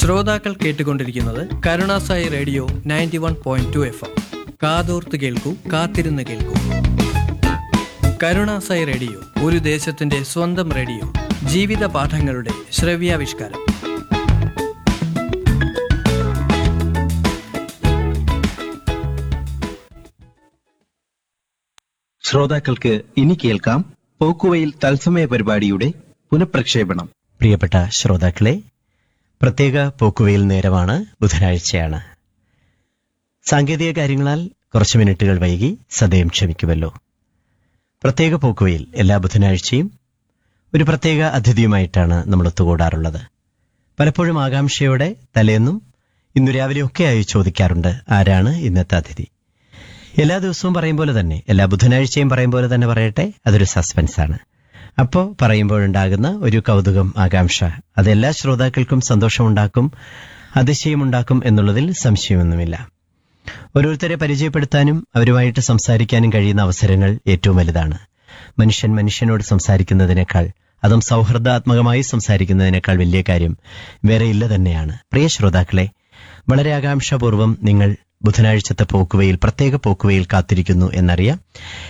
ശ്രോതാക്കൾ കേട്ടുകൊണ്ടിരിക്കുന്നത് Karunasai radio ninety one point two F M കാതോർത്ത് കേൾക്കൂ കാത്തിരുന്ന് കേൾക്കൂ കരുണാസായി റേഡിയോ ഒരു ദേശത്തിന്റെ സ്വന്തം റേഡിയോ ജീവിത പാഠങ്ങളുടെ ശ്രവ്യാവിഷ്കാരം ശ്രോതാക്കൾക്ക് ഇനി കേൾക്കാം പോക്കുവയിൽ തത്സമയ പരിപാടിയുടെ പുനഃപ്രക്ഷേപണം പ്രിയപ്പെട്ട ശ്രോതാക്കളെ പ്രത്യേക പോക്കുവയിൽ നേരമാണ് ബുധനാഴ്ചയാണ് സാങ്കേതിക കാര്യങ്ങളാൽ കുറച്ച് മിനിറ്റുകൾ വൈകി സദയം ക്ഷമിക്കുമല്ലോ പ്രത്യേക പോക്കുവയിൽ എല്ലാ ബുധനാഴ്ചയും ഒരു പ്രത്യേക അതിഥിയുമായിട്ടാണ് നമ്മൾ ഒത്തുകൂടാറുള്ളത് പലപ്പോഴും ആകാംക്ഷയോടെ തലേന്നും ഇന്നു രാവിലെയൊക്കെയായി ചോദിക്കാറുണ്ട് ആരാണ് ഇന്നത്തെ അതിഥി എല്ലാ ദിവസവും പറയും പോലെ തന്നെ എല്ലാ ബുധനാഴ്ചയും പറയും പോലെ തന്നെ പറയട്ടെ അതൊരു സസ്പെൻസാണ് അപ്പോൾ പറയുമ്പോഴുണ്ടാകുന്ന ഒരു കൗതുകം ആകാംക്ഷ അതെല്ലാ ശ്രോതാക്കൾക്കും സന്തോഷമുണ്ടാക്കും അതിശയമുണ്ടാക്കും എന്നുള്ളതിൽ സംശയമൊന്നുമില്ല ഓരോരുത്തരെ പരിചയപ്പെടുത്താനും അവരുമായിട്ട് സംസാരിക്കാനും കഴിയുന്ന അവസരങ്ങൾ ഏറ്റവും വലുതാണ് മനുഷ്യൻ മനുഷ്യനോട് സംസാരിക്കുന്നതിനേക്കാൾ അതും സൗഹൃദാത്മകമായി സംസാരിക്കുന്നതിനേക്കാൾ വലിയ കാര്യം വേറെ ഇല്ല തന്നെയാണ് പ്രിയ ശ്രോതാക്കളെ വളരെ ആകാംക്ഷാപൂർവം നിങ്ങൾ ബുധനാഴ്ചത്തെ പോക്കുവയിൽ പ്രത്യേക പോക്കുവയിൽ കാത്തിരിക്കുന്നു എന്നറിയാം